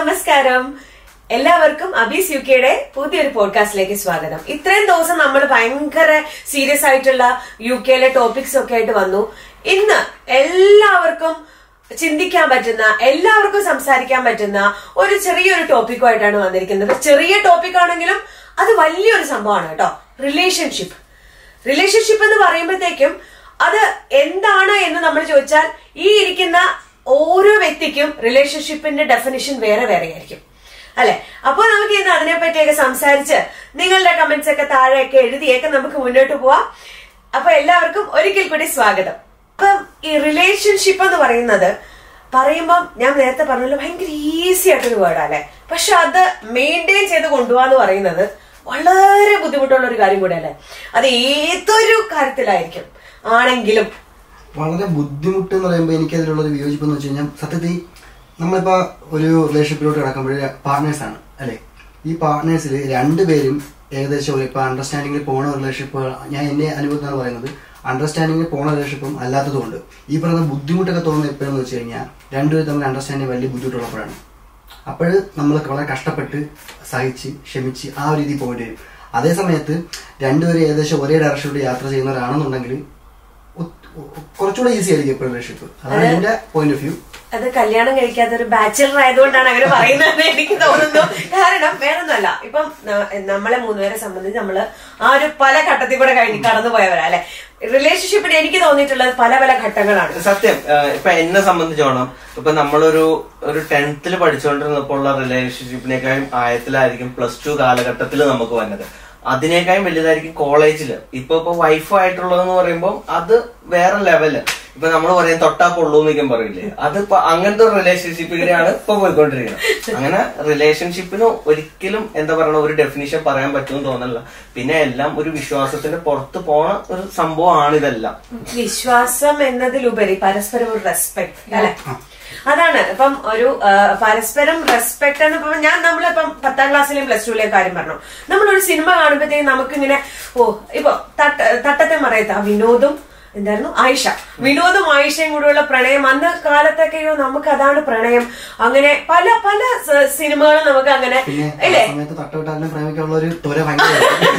നമസ്കാരം എല്ലാവർക്കും അബീസ് യു കെയുടെ പുതിയൊരു പോഡ്കാസ്റ്റിലേക്ക് സ്വാഗതം ഇത്രയും ദിവസം നമ്മൾ ഭയങ്കര സീരിയസ് ആയിട്ടുള്ള യു കെയിലെ ടോപ്പിക്സ് ഒക്കെ ആയിട്ട് വന്നു ഇന്ന് എല്ലാവർക്കും ചിന്തിക്കാൻ പറ്റുന്ന എല്ലാവർക്കും സംസാരിക്കാൻ പറ്റുന്ന ഒരു ചെറിയൊരു ടോപ്പിക്കുമായിട്ടാണ് വന്നിരിക്കുന്നത് ചെറിയ ടോപ്പിക് ആണെങ്കിലും അത് വലിയൊരു സംഭവമാണ് കേട്ടോ റിലേഷൻഷിപ്പ് റിലേഷൻഷിപ്പ് എന്ന് പറയുമ്പോഴത്തേക്കും അത് എന്താണ് എന്ന് നമ്മൾ ചോദിച്ചാൽ ഈ ഇരിക്കുന്ന ഓരോ വ്യക്തിക്കും റിലേഷൻഷിപ്പിന്റെ ഡെഫിനിഷൻ വേറെ വേറെ ആയിരിക്കും അല്ലെ അപ്പൊ നമുക്ക് ഇന്ന് അതിനെ പറ്റിയൊക്കെ സംസാരിച്ച് നിങ്ങളുടെ കമന്റ്സ് ഒക്കെ താഴെയൊക്കെ എഴുതിയൊക്കെ നമുക്ക് മുന്നോട്ട് പോവാം അപ്പൊ എല്ലാവർക്കും ഒരിക്കൽ കൂടി സ്വാഗതം അപ്പം ഈ റിലേഷൻഷിപ്പ് എന്ന് പറയുന്നത് പറയുമ്പം ഞാൻ നേരത്തെ പറഞ്ഞല്ലോ ഭയങ്കര ഈസി ആയിട്ടൊരു വേർഡാ അല്ലെ പക്ഷെ അത് മെയിൻറ്റെയിൻ ചെയ്ത് കൊണ്ടുപോകാന്ന് പറയുന്നത് വളരെ ബുദ്ധിമുട്ടുള്ള ഒരു കാര്യം കൂടെ അല്ലേ അത് ഏതൊരു കാര്യത്തിലായിരിക്കും ആണെങ്കിലും വളരെ ബുദ്ധിമുട്ട് എന്ന് പറയുമ്പോൾ എനിക്ക് അതിലുള്ള ഒരു വിയോജിപ്പ് എന്ന് വെച്ച് കഴിഞ്ഞാൽ സത്യത്തിൽ നമ്മളിപ്പോ ഒരു റിലേഷൻഷിപ്പിലോട്ട് കിടക്കുമ്പോഴേ പാർട്ട്നേഴ്സ് ആണ് അല്ലെ ഈ പാർട്ട്നേഴ്സിൽ രണ്ടുപേരും ഏകദേശം ഒരു ഇപ്പൊ അണ്ടർസ്റ്റാൻഡിങ്ങിൽ പോണ റിലേഷൻഷിപ്പ് ഞാൻ എന്റെ അനുഭവത്തിലാണ് പറയുന്നത് അണ്ടർസ്റ്റാൻഡിങ്ങിൽ പോണ റിലേഷൻഷിപ്പും അല്ലാത്തതുകൊണ്ട് ഈ പറയുന്ന ബുദ്ധിമുട്ടൊക്കെ തോന്നുന്നത് എപ്പോഴെന്ന് വെച്ച് കഴിഞ്ഞാൽ രണ്ടുപേരും തമ്മിൽ അണ്ടർസ്റ്റാൻഡിങ് വലിയ ബുദ്ധിമുട്ടുള്ളപ്പോഴാണ് അപ്പോൾ നമ്മൾ വളരെ കഷ്ടപ്പെട്ട് സഹിച്ച് ക്ഷമിച്ച് ആ ഒരു രീതിയിൽ പോകേണ്ടി വരും അതേ സമയത്ത് രണ്ടുപേരും ഏകദേശം ഒരേ ഡയറക്ഷനിലൂടെ യാത്ര ചെയ്യുന്നവരാണെന്നുണ്ടെങ്കിൽ ഒത്ത്- കുറച്ചുകൂടെ ഈസി ആയിരിക്കും ഇപ്പോൾ റിലേഷൻഷിപ്പ് അതാണ് എന്റെ പോയിന്റ് ഓഫ് വ്യൂ അത് കല്യാണം കഴിക്കാത്ത ഒരു ബാച്ചിലർ ആയതുകൊണ്ടാണ് അങ്ങനെ പറയുന്നത് എനിക്ക് തോന്നുന്നു കാരണം വേറൊന്നുമല്ല ഇപ്പം ന- നമ്മളെ മൂന്നുപേരെ സംബന്ധിച്ച് നമ്മള് ആ ഒരു പല ഘട്ടത്തിൽ കൂടെ കഴിഞ്ഞ് കടന്നു പോയവരാ അല്ലെ റിലേഷൻഷിപ്പിന് എനിക്ക് തോന്നിയിട്ടുള്ളത് പല പല ഘട്ടങ്ങളാണ് സത്യം ആ, ഇപ്പൊ എന്നെ സംബന്ധിച്ചോണം ഇപ്പൊ നമ്മളൊരു ഒരു ടെൻത്തിൽ പഠിച്ചുകൊണ്ടിരുന്നപ്പോൾ ഉള്ള റിലേഷൻഷിപ്പിനേക്കാളും ആയത്തിലായിരിക്കും പ്ലസ് ടു കാലഘട്ടത്തിൽ നമുക്ക് വന്നത് അതിനേക്കാളും വലുതായിരിക്കും കോളേജിൽ ഇപ്പൊ ഇപ്പൊ വൈഫായിട്ടുള്ളതെന്ന് പറയുമ്പോൾ അത് വേറെ ലെവല് ഇപ്പൊ നമ്മൾ പറയും തൊട്ടാ കൊള്ളൂ എന്നൊക്കെ പറയില്ലേ അത് ഇപ്പൊ അങ്ങനത്തെ ഒരു റിലേഷൻഷിപ്പിലാണ് ഇപ്പൊ പോയിക്കൊണ്ടിരിക്കുന്നത് അങ്ങനെ റിലേഷൻഷിപ്പിന് ഒരിക്കലും എന്താ പറയുക ഒരു ഡെഫിനിഷൻ പറയാൻ പറ്റുമെന്ന് തോന്നല്ല പിന്നെ എല്ലാം ഒരു വിശ്വാസത്തിന്റെ പുറത്ത് പോണ ഒരു സംഭവമാണ് ഇതെല്ലാം വിശ്വാസം എന്നതിലുപരി പരസ്പരം ഒരു റെസ്പെക്ട് അല്ലെ അതാണ് ഇപ്പം ഒരു ആ, പരസ്പരം റെസ്പെക്ട് എന്ന് ഇപ്പം ഞാൻ നമ്മളിപ്പം പത്താം ക്ലാസ്സിലെയും പ്ലസ് ടുവിലെയും കാര്യം പറഞ്ഞു നമ്മളൊരു സിനിമ കാണുമ്പോഴത്തേക്കും നമുക്കിങ്ങനെ ഓ ഇപ്പൊ തട്ട തട്ടത്തെ മറയത്ത് ആ വിനോദും എന്തായിരുന്നു ആയിഷ വിനോദും ആയിഷയും കൂടെയുള്ള പ്രണയം അന്ന് കാലത്തൊക്കെയോ നമുക്ക് അതാണ് പ്രണയം അങ്ങനെ പല പല സ- സിനിമകളും നമുക്ക് അങ്ങനെ പിന്നെ ആ ഇല്ലേ സമയത്ത് തട്ടുവിട്ടാലിനെ പ്രേമിക്കാനുള്ള ഒരു ത്വര ഭയങ്കര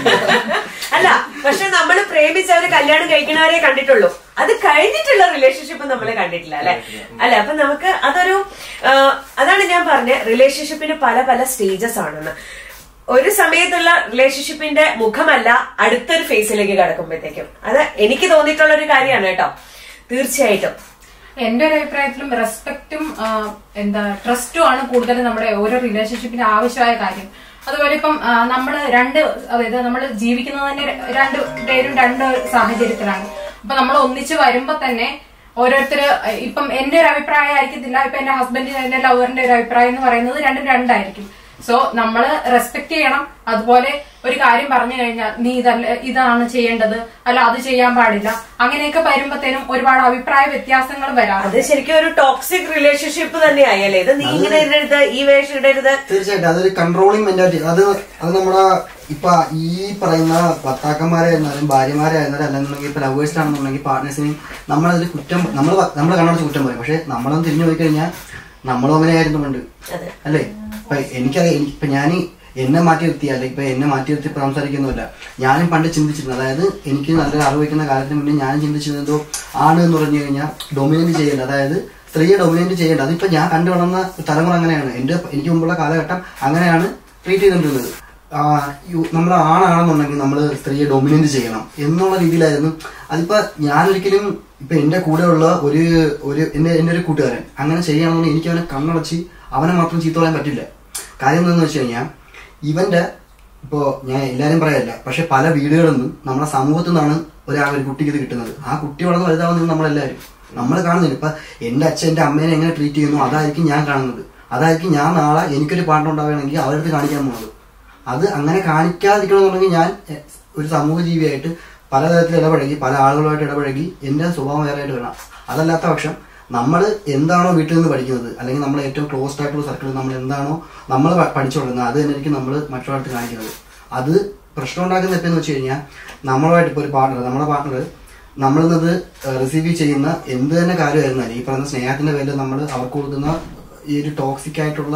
അല്ല പക്ഷെ നമ്മൾ പ്രേമിച്ചവര് കല്യാണം കഴിക്കണവരെ കണ്ടിട്ടുള്ളൂ അത് കഴിഞ്ഞിട്ടുള്ള റിലേഷൻഷിപ്പ് നമ്മൾ കണ്ടിട്ടില്ല അല്ലെ അല്ല അപ്പൊ നമുക്ക് അതൊരു ആ, അതാണ് ഞാൻ പറഞ്ഞ റിലേഷൻഷിപ്പിന് പല പല സ്റ്റേജസ് ആണെന്ന് ഒരു സമയത്തുള്ള റിലേഷൻഷിപ്പിന്റെ മുഖമല്ല അടുത്തൊരു ഫേസിലേക്ക് കടക്കുമ്പോഴത്തേക്കും അത് എനിക്ക് തോന്നിയിട്ടുള്ള ഒരു കാര്യമാണ് കേട്ടോ തീർച്ചയായിട്ടും എന്റെ ഒരു അഭിപ്രായത്തിലും റെസ്പെക്റ്റും എന്താ ട്രസ്റ്റും ആണ് കൂടുതൽ നമ്മുടെ ഓരോ റിലേഷൻഷിപ്പിന് ആവശ്യമായ കാര്യം അതുപോലെ ഇപ്പം ആ, നമ്മള് രണ്ട് അതായത് നമ്മൾ ജീവിക്കുന്നത് തന്നെ രണ്ട് പേരും രണ്ട് സാഹചര്യത്തിലാണ് അപ്പൊ നമ്മൾ ഒന്നിച്ച് വരുമ്പോ തന്നെ ഓരോരുത്തര് ഇപ്പം എന്റെ ഒരു അഭിപ്രായം ആയിരിക്കത്തില്ല ഇപ്പൊ എന്റെ ഹസ്ബൻഡിന് എന്റെ ലവറിന്റെ ഒരു അഭിപ്രായം എന്ന് പറയുന്നത് രണ്ടും രണ്ടായിരിക്കും സോ നമ്മള് റെസ്പെക്ട് ചെയ്യണം അതുപോലെ ഒരു കാര്യം പറഞ്ഞു കഴിഞ്ഞാൽ നീ ഇതല്ല ഇതാണ് ചെയ്യേണ്ടത് അല്ല അത് ചെയ്യാൻ പാടില്ല അങ്ങനെയൊക്കെ വരുമ്പത്തേനും ഒരുപാട് അഭിപ്രായ വ്യത്യാസങ്ങൾ വരാം അത് ശരിക്കും ഒരു ടോക്സിക് റിലേഷൻഷിപ്പ് തന്നെയായല്ലേ ഇത് നീ ഇങ്ങനെ ഇടരുത് ഈ വേഷം ഇടരുത് തീർച്ചയായിട്ടും അതൊരു കൺട്രോളിങ് മെന്റാലിറ്റി അത് അത് നമ്മുടെ ഇപ്പൊ ഈ പറയുന്ന ഭർത്താക്കന്മാരായിരുന്നാലും ഭാര്യമാരായിരുന്നാലും അല്ലെന്നുണ്ടെങ്കിൽ ഇപ്പൊ ലവേഴ്സിലാണെന്നുണ്ടെങ്കിൽ പാർട്ട്നേഴ്സിന് നമ്മളതിൽ കുറ്റം നമ്മൾ നമ്മൾ കണ്ണടച്ച് കുറ്റം പറയും പക്ഷെ നമ്മളൊന്ന് തിരിഞ്ഞു പോയി കഴിഞ്ഞാൽ നമ്മളും അങ്ങനെ ആയിരുന്നുണ്ട് അതെ അല്ലേ ഇപ്പൊ എനിക്കറിയാം എനിക്ക് ഇപ്പൊ ഞാൻ എന്നെ മാറ്റി നിർത്തി അല്ലെങ്കിൽ ഇപ്പൊ എന്നെ മാറ്റി നിർത്തി ഇപ്പൊ സംസാരിക്കുന്നില്ല ഞാനും പണ്ട് ചിന്തിച്ചിരുന്നു അതായത് എനിക്ക് നല്ലൊരു അറിവ് വയ്ക്കുന്ന കാലത്തിന് മുന്നേ ഞാൻ ചിന്തിച്ചിരുന്നതോ ആണ് എന്ന് പറഞ്ഞു കഴിഞ്ഞാൽ ഡൊമിനന്റ് ചെയ്യേണ്ട അതായത് സ്ത്രീയെ ഡൊമിനന്റ് ചെയ്യേണ്ട അതിപ്പോ ഞാൻ കണ്ടു വളർന്ന തലമുറ അങ്ങനെയാണ് എന്റെ എനിക്ക് മുമ്പുള്ള കാലഘട്ടം അങ്ങനെയാണ് ട്രീറ്റ് ചെയ്തുകൊണ്ടിരുന്നത് ആ, യു- നമ്മൾ ആണാണെന്നുണ്ടെങ്കിൽ നമ്മൾ സ്ത്രീയെ ഡൊമിനന്റ് ചെയ്യണം എന്നുള്ള രീതിയിലായിരുന്നു അതിപ്പോ ഞാനൊരിക്കലും ഇപ്പൊ എന്റെ കൂടെയുള്ള ഒരു ഒരു എന്റെ എന്റെ ഒരു കൂട്ടുകാരൻ അങ്ങനെ ചെയ്യണമെന്ന് എനിക്ക് അവനെ കണ്ണടച്ച് അവനെ മാത്രം ചീത്ത പറയാൻ പറ്റില്ല കാര്യം എന്താണെന്ന് വെച്ച് കഴിഞ്ഞാൽ ഇവന്റെ ഇപ്പോ ഞാൻ എല്ലാരും പറയല്ല പക്ഷെ പല വീടുകളിൽ നിന്നും നമ്മുടെ സമൂഹത്തിൽ നിന്നാണ് ഒരാൾ ഒരു കുട്ടിക്ക് ഇത് കിട്ടുന്നത് ആ കുട്ടി വളർന്ന് വലുതാവുന്നത് നമ്മളെല്ലാവരും നമ്മൾ കാണുന്നില്ല ഇപ്പൊ എന്റെ അച്ഛൻ എന്റെ അമ്മേനെ എങ്ങനെ ട്രീറ്റ് ചെയ്യുന്നു അതായിരിക്കും ഞാൻ കാണുന്നത് അതായിരിക്കും ഞാൻ നാളെ എനിക്കൊരു പാർട്ണർ ഉണ്ടാവുകയാണെങ്കിൽ അവരുടെ അടുത്ത് കാണിക്കാൻ പോകുന്നത് അത് അങ്ങനെ കാണിക്കാതിരിക്കണമെന്നുണ്ടെങ്കിൽ ഞാൻ എ, ഒരു സമൂഹ ജീവിയായിട്ട് പലതരത്തിൽ ഇടപഴകി പല ആളുകളുമായിട്ട് ഇടപഴകി എന്റെ സ്വഭാവം വേറെ ആയിട്ട് വരണം അതല്ലാത്ത പക്ഷം നമ്മൾ എന്താണോ വീട്ടിൽ നിന്ന് പഠിക്കുന്നത് അല്ലെങ്കിൽ നമ്മൾ ഏറ്റവും ക്ലോസ്ഡ് ആയിട്ടുള്ള സർക്കിളിൽ നമ്മൾ എന്താണോ നമ്മൾ പഠിച്ചുകൊണ്ടിരുന്നത് അത് തന്നെയായിരിക്കും നമ്മൾ മറ്റുള്ളവർക്ക് കാണിക്കുന്നത് അത് പ്രശ്നം ഉണ്ടാക്കുന്ന എപ്പോഴെന്ന് വെച്ച് കഴിഞ്ഞാൽ നമ്മളുമായിട്ട് ഇപ്പോൾ ഒരു പാർട്ണർ നമ്മുടെ പാർട്ണർ നമ്മളിൽ നിന്ന് റിസീവ് ചെയ്യുന്ന എന്ത് തന്നെ കാര്യമായിരുന്നാലും ഈ പറയുന്ന സ്നേഹത്തിന്റെ പേരിൽ നമ്മൾ അവർക്ക് കൊടുക്കുന്ന ഈ ഒരു ടോക്സിക് ആയിട്ടുള്ള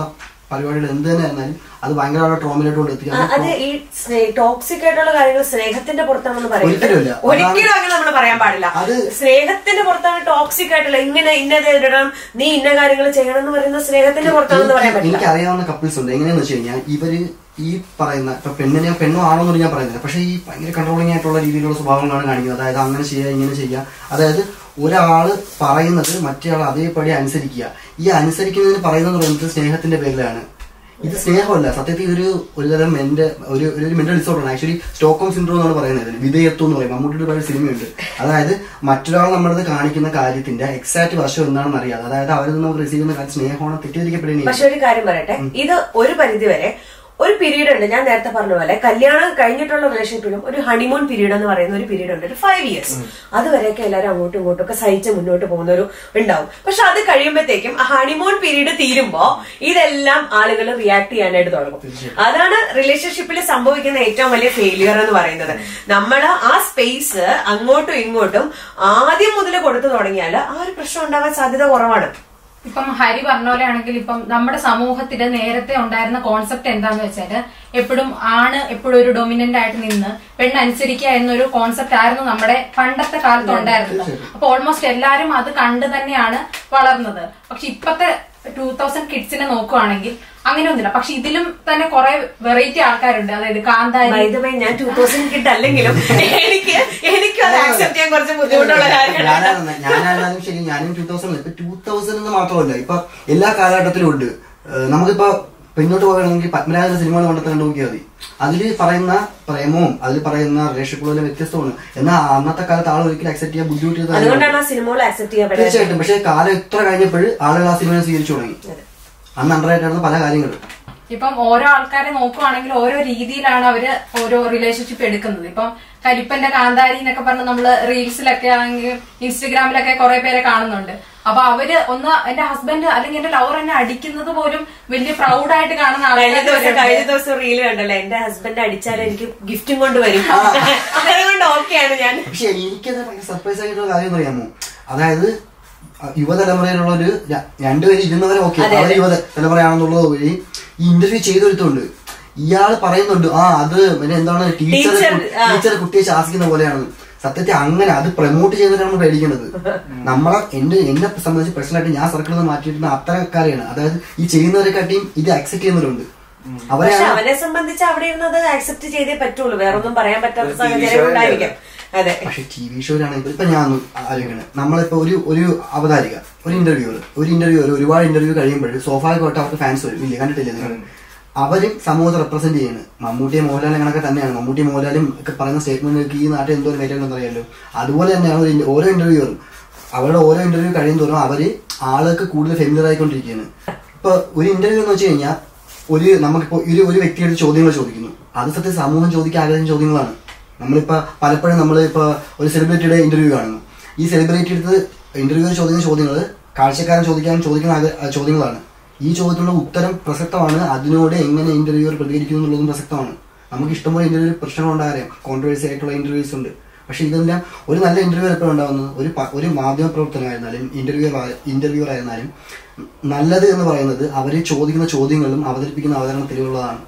പരിപാടികൾ എന്ത് തന്നെ ആയിരുന്നാലും അത് ഭയങ്കരമായ ട്രോമിലോട്ട് കൊണ്ട് ആ, എത്തിക്കാൻ അത് ഈ ടോക്സിക് ആയിട്ടുള്ള കാര്യങ്ങൾ സ്നേഹത്തിന്റെ പുറത്താണെന്ന് പറയുന്നത് ഒരിക്കലുമില്ല. ഒരിക്കലും അങ്ങനെ നമ്മൾ പറയാൻ പാടില്ല അത് സ്നേഹത്തിന്റെ പുറത്താണ് ടോക്സിക് ആയിട്ടുള്ള ഇങ്ങനെ ഇന്നത് ഇടണം നീ ഇന്ന കാര്യങ്ങൾ ചെയ്യണം എന്ന് പറയുന്നത് സ്നേഹത്തിന്റെ പുറത്താണെന്ന് പറയാൻ എനിക്ക് പറ്റില്ല എനിക്ക് അറിയാവുന്ന കപ്പിൾസ് ഉണ്ട് എങ്ങനെയാന്ന് വെച്ച് കഴിഞ്ഞാൽ ഇവര് ഈ പറയുന്ന ഇപ്പൊ പെണ്ണിനെ പെണ്ണോ ആണോ എന്ന് ഞാൻ പറയുന്നില്ല പക്ഷെ ഈ ഭയങ്കര കൺട്രോളിംഗ് ആയിട്ടുള്ള രീതിയിലുള്ള സ്വഭാവങ്ങളാണ് കാണിക്കുന്നത് അതായത് അങ്ങനെ ചെയ്യുക ഇങ്ങനെ ചെയ്യുക അതായത് ഒരാള് പറയുന്നത് മറ്റേ ആൾ അതേപടി അനുസരിക്കുക ഈ അനുസരിക്കുന്നതിന് പറയുന്നത് പറയുന്നത് സ്നേഹത്തിന്റെ പേരിലാണ് ഇത് സ്നേഹമല്ല സത്യത്തിൽ ഇതൊരു ഒരുതരം മെന്റ് ഒരു ഒരു മെന്റൽ ഡിസോർഡറാണ് ആക്ച്വലി സ്റ്റോക്കോം സിൻഡ്രോം എന്നാണ് പറയുന്നത് ഇതിന്. വിധേയത്വം എന്ന് പറയും മമ്മൂട്ടിയുടെ പഴയ സിനിമയുണ്ട് അതായത് മറ്റൊരാൾ നമ്മളത് കാണിക്കുന്ന കാര്യത്തിന്റെ എക്സാക്ട് വശം എന്താണെന്ന് അറിയാതെ അതായത് അവരിൽ നിന്ന് നമുക്ക് റിസീവ് ചെയ്യുന്ന കാര്യം സ്നേഹമാണ് തെറ്റിദ്ധരിക്കപ്പെടുകയും പക്ഷെ ഒരു കാര്യം പറയട്ടെ ഇത് ഒരു പരിധി വരെ ഒരു പീരീഡ് ഉണ്ട് ഞാൻ നേരത്തെ പറഞ്ഞ പോലെ കല്യാണം കഴിഞ്ഞിട്ടുള്ള റിലേഷൻഷിപ്പിലും ഒരു ഹണിമൂൺ പീരീഡ് എന്ന് പറയുന്ന ഒരു പീരീഡ് ഉണ്ട് ഒരു ഫൈവ് ഇയേഴ്സ് അതുവരെയൊക്കെ എല്ലാവരും അങ്ങോട്ടും ഇങ്ങോട്ടും ഒക്കെ സഹിച്ച് മുന്നോട്ട് പോകുന്നൊരു ഉണ്ടാവും പക്ഷെ അത് കഴിയുമ്പോഴത്തേക്കും ആ ഹണിമൂൺ പീരീഡ് തീരുമ്പോ ഇതെല്ലാം ആളുകൾ റിയാക്ട് ചെയ്യാനായിട്ട് തുടങ്ങും അതാണ് റിലേഷൻഷിപ്പിൽ സംഭവിക്കുന്ന ഏറ്റവും വലിയ ഫെയിലിയർ എന്ന് പറയുന്നത് നമ്മൾ ആ സ്പേസ് അങ്ങോട്ടും ഇങ്ങോട്ടും ആദ്യം മുതൽ കൊടുത്തു തുടങ്ങിയാൽ ആ ഒരു പ്രശ്നം ഉണ്ടാവാൻ സാധ്യത കുറവാണ് ഇപ്പം ഹരി പറഞ്ഞ പോലെ ആണെങ്കിൽ ഇപ്പം നമ്മുടെ സമൂഹത്തില് നേരത്തെ ഉണ്ടായിരുന്ന കോൺസെപ്റ്റ് എന്താന്ന് വെച്ചാല് എപ്പോഴും ആണ് എപ്പോഴും ഒരു ഡൊമിനന്റ് ആയിട്ട് നിന്ന് പെണ്ണ് അനുസരിക്കുക എന്നൊരു കോൺസെപ്റ്റ് ആയിരുന്നു നമ്മുടെ പണ്ടത്തെ കാലത്ത് ഉണ്ടായിരുന്നത് അപ്പൊ ഓൾമോസ്റ്റ് എല്ലാരും അത് കണ്ട് തന്നെയാണ് വളർന്നത് പക്ഷെ ഇപ്പത്തെ ടൂ തൗസൻഡ് കിഡ്സിനെ നോക്കുവാണെങ്കിൽ അങ്ങനെയൊന്നുമില്ല പക്ഷെ ഇതിലും തന്നെ കുറെ വെറൈറ്റി ആൾക്കാരുണ്ട് അതായത് കാന്താരി By the way, ഞാൻ ടൂ തൗസൻഡ് കിഡ് അല്ലെങ്കിലും എനിക്ക് എനിക്കും അത് ആക്സെപ്റ്റ് ചെയ്യാൻ കുറച്ച് ബുദ്ധിമുട്ടുള്ള കാര്യമാണ് ഞാനാണ് ഞാനായിരുന്നാലും ശരി ഞാനും ടൂ തൗസൻഡ് ഇപ്പൊ ടൂ തൗസൻഡ് എന്ന് മാത്രമല്ല ഇപ്പൊ എല്ലാ കാലഘട്ടത്തിലും ഉണ്ട് ഏഹ് നമുക്കിപ്പോ പിന്നോട്ട് പോകണമെങ്കിൽ പത്മരാജന്റെ സിനിമകൾ കണ്ടെത്താൻ കണ്ടു നോക്കിയാൽ മതി അതിൽ പറയുന്ന പ്രേമവും അതിൽ പറയുന്ന റിലേഷൻഷിപ്പുകളും വ്യത്യസ്തമാണ് എന്നാൽ അന്നത്തെ കാലത്ത് ആൾ ഒരിക്കലും അക്സെപ്റ്റ് ചെയ്യാൻ ബുദ്ധിമുട്ടിയത് അതുകൊണ്ടാണ് ആ സിനിമകൾ ആക്സെപ്റ്റ് ചെയ്യാൻ പറ്റുന്നത് തീർച്ചയായിട്ടും പക്ഷേ കാലം എത്ര കഴിഞ്ഞപ്പോൾ ആളുകൾ ആ സിനിമ സ്വീകരിച്ചു തുടങ്ങി അന്ന് അണ്ടറായിട്ടായിരുന്നു പല കാര്യങ്ങളും ഇപ്പം ഓരോ ആൾക്കാരെ നോക്കുവാണെങ്കിൽ ഓരോ രീതിയിലാണ് അവര് ഓരോ റിലേഷൻഷിപ്പ് എടുക്കുന്നത് ഇപ്പം കരിപ്പന്റെ കാന്താരി എന്നൊക്കെ പറഞ്ഞ് നമ്മള് റീൽസിലൊക്കെ ആണെങ്കിൽ ഇൻസ്റ്റഗ്രാമിലൊക്കെ കുറെ പേരെ കാണുന്നുണ്ട് അപ്പൊ അവര് ഒന്ന് എന്റെ ഹസ്ബൻഡ് അല്ലെങ്കിൽ എന്റെ ലവർ എന്നെ അടിക്കുന്നത് പോലും വലിയ പ്രൗഡായിട്ട് കാണുന്ന കഴിഞ്ഞ ദിവസം ആൾക്കാർ കഴിഞ്ഞ ദിവസം റീല് കണ്ടല്ലോ എന്റെ ഹസ്ബൻഡ് അടിച്ചാൽ എനിക്ക് ഗിഫ്റ്റും കൊണ്ട് വരും അതുകൊണ്ട് ഓക്കെയാണ് ഞാൻ പക്ഷെ എനിക്കത് ഭയങ്കര സർപ്രൈസ് ആയിട്ടുള്ള കാര്യം അറിയാമോ അതായത് അഹ് യുവതലമുറയിലുള്ള ഒരു ര- രണ്ടുപേരും ഇരുന്നവരെ ഓക്കെ അവർ യുവ തലമുറയാണെന്നുള്ളത് വഴി ഈ ഇന്റർവ്യൂ ചെയ്തെടുത്തുണ്ട് ഇയാൾ പറയുന്നുണ്ട് ആ അത് പിന്നെ എന്താണ് ടീച്ചർ Teacher, ആ. ടീച്ചർ കുട്ടിയെ ശാസിക്കുന്ന പോലെയാണ് സത്യത്തിൽ അങ്ങനെ അത് പ്രൊമോട്ട് ചെയ്തിട്ടാണ് നമ്മൾ പേടിക്കുന്നത് നമ്മളെ എന്റെ എന്നെ സംബന്ധിച്ച് പേഴ്സണലായിട്ട് ഞാൻ സർക്കിളിൽ നിന്ന് മാറ്റിയിരുന്ന അത്തരക്കാരെയാണ് അതായത് ഈ ചെയ്യുന്നവരെക്കാട്ടിയും ഇത് അക്സെപ്റ്റ് ചെയ്യുന്നവരുണ്ട് പക്ഷെ അവരെയാണ് അവനെ സംബന്ധിച്ച് അവിടെ ഇരുന്നത് ആക്സെപ്റ്റ് ചെയ്തേ പറ്റുള്ളൂ വേറൊന്നും പറയാൻ പറ്റാത്ത ഒരു TV സാഹചര്യം show ഉണ്ടായിരിക്കാം അതെ പക്ഷെ ടി വി ഷോയിലാണെങ്കിൽ ഇപ്പൊ ഞാൻ ആലോചിക്കണേ നമ്മളിപ്പോ ഒരു ഒരു അവതാരിക ഒരു ഇന്റർവ്യൂ ഒരു ഇന്റർവ്യൂ ഒരുപാട് ഇന്റർവ്യൂ കഴിയുമ്പോൾ സ്വാഭാവികമായിട്ട് അവർക്ക് ഫാൻസ് വരും ഇല്ലേ കണ്ടിട്ടില്ലേ നിങ്ങൾ അവരും സമൂഹത്തെ റെപ്രസെന്റ് ചെയ്യാണ് മമ്മൂട്ടിയെ മോഹൻലാലും കണക്കെ തന്നെയാണ് മമ്മൂട്ടി മോഹൻലാലും ഒക്കെ പറയുന്ന സ്റ്റേറ്റ്മെന്റ് ഈ നാട്ടിൽ എന്തോ ഒരു വിലയുണ്ടെന്ന് അറിയാലോ അതുപോലെ തന്നെയാണ് ഒരു ഇൻ- ഓരോ ഇന്റർവ്യൂവറും അവരുടെ ഓരോ ഇന്റർവ്യൂ കഴിയും തോറും അവര് ആളുകൾക്ക് കൂടുതൽ ഫെമിലർ ആയിക്കൊണ്ടിരിക്കുകയാണ് ഇപ്പൊ ഒരു ഇന്റർവ്യൂ എന്ന് വെച്ച് കഴിഞ്ഞാൽ ഒരു നമുക്കിപ്പോ ഒരു ഒരു വ്യക്തിയുടെ ചോദ്യങ്ങൾ ചോദിക്കുന്നു അത് സത്യം സമൂഹം ചോദിക്കാൻ ആഗ്രഹിക്കുന്ന ചോദ്യങ്ങളാണ് നമ്മളിപ്പോ പലപ്പോഴും നമ്മൾ ഇപ്പൊ ഒരു സെലിബ്രിറ്റിയുടെ ഇന്റർവ്യൂ കാണുന്നു ഈ സെലിബ്രിറ്റി എടുത്ത് ഇന്റർവ്യൂ ചോദിക്കുന്ന ചോദ്യങ്ങൾ കാഴ്ചക്കാരൻ ചോദിക്കാൻ ചോദിക്കുന്ന ആഗ്ര- ആ ചോദ്യങ്ങളാണ് ഈ ചോദ്യത്തിനുള്ള ഉത്തരം പ്രസക്തമാണ് അതിനോട് എങ്ങനെ ഇന്റർവ്യൂവർ പ്രതികരിക്കുന്നു എന്നുള്ളതും പ്രസക്തമാണ് നമുക്ക് ഇഷ്ടംപോലെ ഇന്റർവ്യൂ പ്രശ്നങ്ങൾ ഉണ്ടാകാം കോൺട്രവേഴ്സി ആയിട്ടുള്ള ഇന്റർവ്യൂസ് ഉണ്ട് പക്ഷെ ഇതെല്ലാം ഒരു നല്ല ഇന്റർവ്യൂ എപ്പോഴും ഉണ്ടാകുന്നത് ഒരു പ- ഒരു മാധ്യമ പ്രവർത്തനമായിരുന്നാലും ഇന്റർവ്യൂ ഇന്റർവ്യൂർ ആയിരുന്നാലും നല്ലത് എന്ന് പറയുന്നത് അവർ ചോദിക്കുന്ന ചോദ്യങ്ങളിലും അവതരിപ്പിക്കുന്ന അവതരണത്തിലുള്ളതാണ്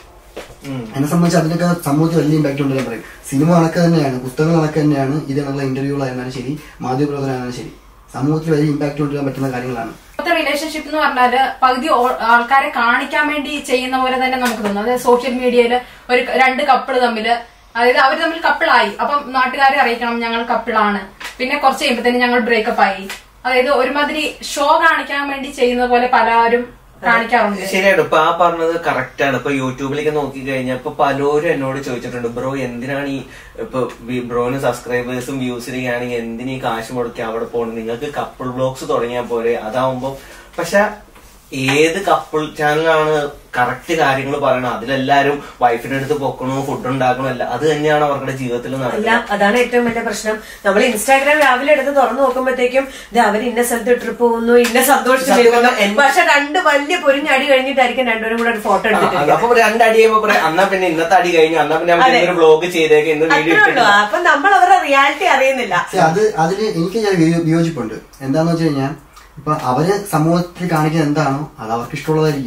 എന്നെ സംബന്ധിച്ച് അതിനൊക്കെ സമൂഹത്തിൽ വലിയ ഇമ്പാക്ട് ഉണ്ട് ഞാൻ പറയും സിനിമ കണക്ക് തന്നെയാണ് പുസ്തകങ്ങൾ കണക്ക് തന്നെയാണ് ഇതിനുള്ള ഇന്റർവ്യൂകളായിരുന്നാലും ശരി മാധ്യമപ്രവർത്തനമായിരുന്നാലും ശരി സമൂഹത്തിൽ വലിയ ഇമ്പാക്ട് കൊണ്ടുവരാൻ പറ്റുന്ന കാര്യങ്ങളാണ് ഇപ്പോഴത്തെ റിലേഷൻഷിപ്പ് എന്ന് പറഞ്ഞാല് പകുതി ഓ- ആൾക്കാരെ കാണിക്കാൻ വേണ്ടി ചെയ്യുന്ന പോലെ തന്നെ നമുക്ക് തോന്നും അതായത് സോഷ്യൽ മീഡിയയിൽ ഒരു ക- രണ്ട് കപ്പിള് തമ്മില് അതായത് അവർ തമ്മിൽ കപ്പിളായി അപ്പം നാട്ടുകാരെ അറിയിക്കണം ഞങ്ങൾ കപ്പിളാണ് പിന്നെ കുറച്ച് കഴിയുമ്പോഴത്തേനും ഞങ്ങൾ ബ്രേക്കപ്പ് ആയി അതായത് ഒരുമാതിരി ഷോ കാണിക്കാൻ വേണ്ടി ചെയ്യുന്ന പോലെ പലരും കാണിക്കാറുണ്ട് ശരിയാണ് ഇപ്പൊ ആ പറഞ്ഞത് കറക്റ്റ് ആണ് ഇപ്പൊ യൂട്യൂബിലേക്ക് നോക്കി കഴിഞ്ഞാൽ ഇപ്പൊ പലരും എന്നോട് ചോദിച്ചിട്ടുണ്ട് ബ്രോ എന്തിനാണ് ഈ ഇപ്പൊ വി- ബ്രോന് സബ്സ്ക്രൈബേഴ്സും വ്യൂസിലേക്ക് ആണെങ്കിൽ എന്തിനീ കാശ് മുടക്കി അവിടെ പോകണം നിങ്ങൾക്ക് കപ്പിൾ ബ്ലോഗ്സ് തുടങ്ങിയാൽ പോരെ അതാവുമ്പോ പക്ഷെ ഏത് കപ്പിൾ ചാനലാണ് കറക്റ്റ് കാര്യങ്ങൾ പറയണം അതിലെല്ലാരും വൈഫിന്റെ അടുത്ത് പൊക്കണോ ഫുഡ് ഉണ്ടാക്കണോ അല്ല അത് തന്നെയാണ് അവരുടെ ജീവിതത്തിൽ അല്ല നടക്കുന്നത് അതാണ് ഏറ്റവും വലിയ പ്രശ്നം നമ്മൾ ഇൻസ്റ്റാഗ്രാം രാവിലെ എടുത്ത് തുറന്നു നോക്കുമ്പോഴത്തേക്കും ഇത് അവർ ഇന്ന സ്ഥലത്ത് ട്രിപ്പ് പോകുന്നു ഇന്ന സന്തോഷിച്ച് സത്യം നിൽക്കുന്നു പറഞ്ഞാ എൻ- പക്ഷെ രണ്ട് വലിയ പൊരിഞ്ഞടി കഴിഞ്ഞിട്ടായിരിക്കും രണ്ടുപേരും കൂടെ ഒരു ഫോട്ടോ ആ, എടുത്തിട്ട് അപ്പൊ രണ്ടടി കഴിയുമ്പോ പറയാം എന്നാ പിന്നെ ഇന്നത്തെ അടി കഴിഞ്ഞു എന്നാ പിന്നെ നമുക്ക് അതെ. ഇന്നൊരു ബ്ലോഗ് ചെയ്തേക്ക് ഇന്ന് വീഡിയോ അത്രേ ഉള്ളൂ അപ്പൊ നമ്മൾ അവരുടെ റിയാലിറ്റി അറിയുന്നില്ല പക്ഷെ അത് അതിന് എനിക്ക് ഞാൻ വിയോ- വിയോജിപ്പുണ്ട് എന്താന്ന് വെച്ച് കഴിഞ്ഞാൽ ഇപ്പൊ അവര് സമൂഹത്തിൽ കാണിക്കുന്നത് എന്താണോ അത് അവർക്ക് ഇഷ്ടമുള്ളതായിരിക്കും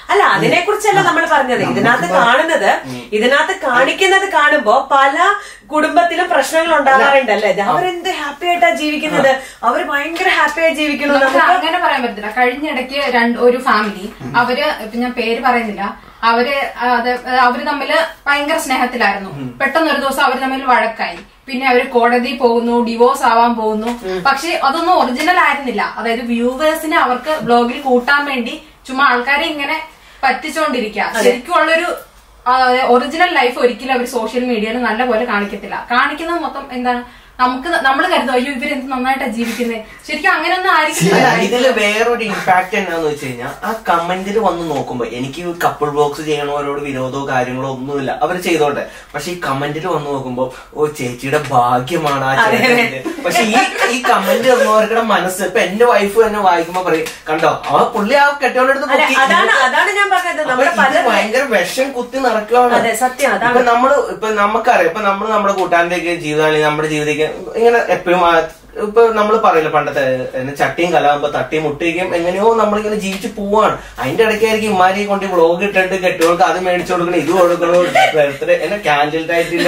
അല്ല അതിനെ കുറിച്ചല്ല നമ്മൾ പറഞ്ഞത് ഇതിനകത്ത് കാണുന്നത് ഇതിനകത്ത് കാണിക്കുന്നത് കാണുമ്പോ പല കുടുംബത്തിലും പ്രശ്നങ്ങൾ ഉണ്ടാകാറുണ്ട് അല്ലേ അവരെന്ത് ഹാപ്പി ആയിട്ടാ ജീവിക്കുന്നത് അവർ ഭയങ്കര ഹാപ്പി ആയി ജീവിക്കുന്നു നമുക്ക് നമുക്ക് അങ്ങനെ പറയാൻ പറ്റില്ല കഴിഞ്ഞ ഇടയ്ക്ക് രണ്ട് ഒരു ഫാമിലി അവര് ഇപ്പൊ ഞാൻ പേര് പറയുന്നില്ല അവര് അത് അവര് തമ്മില് ഭയങ്കര സ്നേഹത്തിലായിരുന്നു പെട്ടെന്ന് ഒരു ദിവസം അവര് തമ്മിൽ വഴക്കായി പിന്നെ അവര് കോടതി പോകുന്നു ഡിവോഴ്സ് ആവാൻ പോകുന്നു പക്ഷെ അതൊന്നും ഒറിജിനൽ ആയിരുന്നില്ല അതായത് വ്യൂവേഴ്സിനെ അവർക്ക് ബ്ലോഗിൽ കൂട്ടാൻ വേണ്ടി ചുമ്മാ ആൾക്കാരെ ഇങ്ങനെ പറ്റിച്ചോണ്ടിരിക്കുക ശരിക്കും ഉള്ളൊരു ഒറിജിനൽ ലൈഫ് ഒരിക്കലും അവർ സോഷ്യൽ മീഡിയയിൽ നല്ലപോലെ കാണിക്കത്തില്ല കാണിക്കുന്നത് മൊത്തം എന്താണ് നമുക്ക് നമ്മൾ കരുതും അയ്യോ ഇവരെന്ത് നന്നായിട്ടാ ജീവിക്കുന്നത് ശരിക്കും അങ്ങനെയൊന്നും ആയിരിക്കില്ല അല്ല, ഇതില് വേറൊരു ഇമ്പാക്ട് എന്നാന്ന് വെച്ച് കഴിഞ്ഞാൽ ആ കമന്റിൽ വന്ന് നോക്കുമ്പോ എനിക്ക് കപ്പിൾ ബ്ലോക്സ് ചെയ്യണവരോട് വിരോധമോ കാര്യങ്ങളോ ഒന്നുമില്ല അവർ ചെയ്തോട്ടെ പക്ഷെ ഈ കമന്റിൽ വന്ന് നോക്കുമ്പോ ഓ ചേച്ചിയുടെ ഭാഗ്യമാണ് ആ ചേട്ടന്റെ പക്ഷെ ഈ ഈ കമന്റ് തന്നവരുടെ മനസ്സ് ഇപ്പൊ എന്റെ വൈഫ് തന്നെ വായിക്കുമ്പോ പറയും കണ്ടോ അവ പുള്ളി ആ കെട്ടവനെടുത്ത് അല്ല, പൊക്കി. അതാണ് അതാണ് ഞാൻ പറഞ്ഞത് അപ്പൊ നമ്മുടെ ഇത് പല ഭയങ്കര വിഷം കുത്തി നടക്കുകയാണ് അതെ, സത്യം, അതാണ്. ഇപ്പൊ നമ്മള് ഇപ്പൊ നമുക്കറിയാം ഇപ്പൊ നമ്മള് നമ്മുടെ കൂട്ടാന്റെ ഒക്കെ ജീവിതം അല്ലെങ്കിൽ നമ്മുടെ ജീവിതം ഇങ്ങനെ എപ്പോഴും ഇപ്പൊ നമ്മൾ പറയില്ല പണ്ടത്തെ എന്നെ ചട്ടിയും കലാകുമ്പോ തട്ടിയും മുട്ടിയും എങ്ങനെയോ നമ്മളിങ്ങനെ ജീവിച്ചു പോവാണ് അതിന്റെ ഇടയ്ക്കായിരിക്കും ഇമാരി കൊണ്ട് വ്ളോഗ് ഇട്ടിട്ട് കെട്ടുകൾക്ക് അത് മേടിച്ചു കൊടുക്കണം ഇത് കൊടുക്കണോ ബർത്ത്ഡേ എന്നെ ക്യാൻഡിൽ ഡയറ്റിന്റെ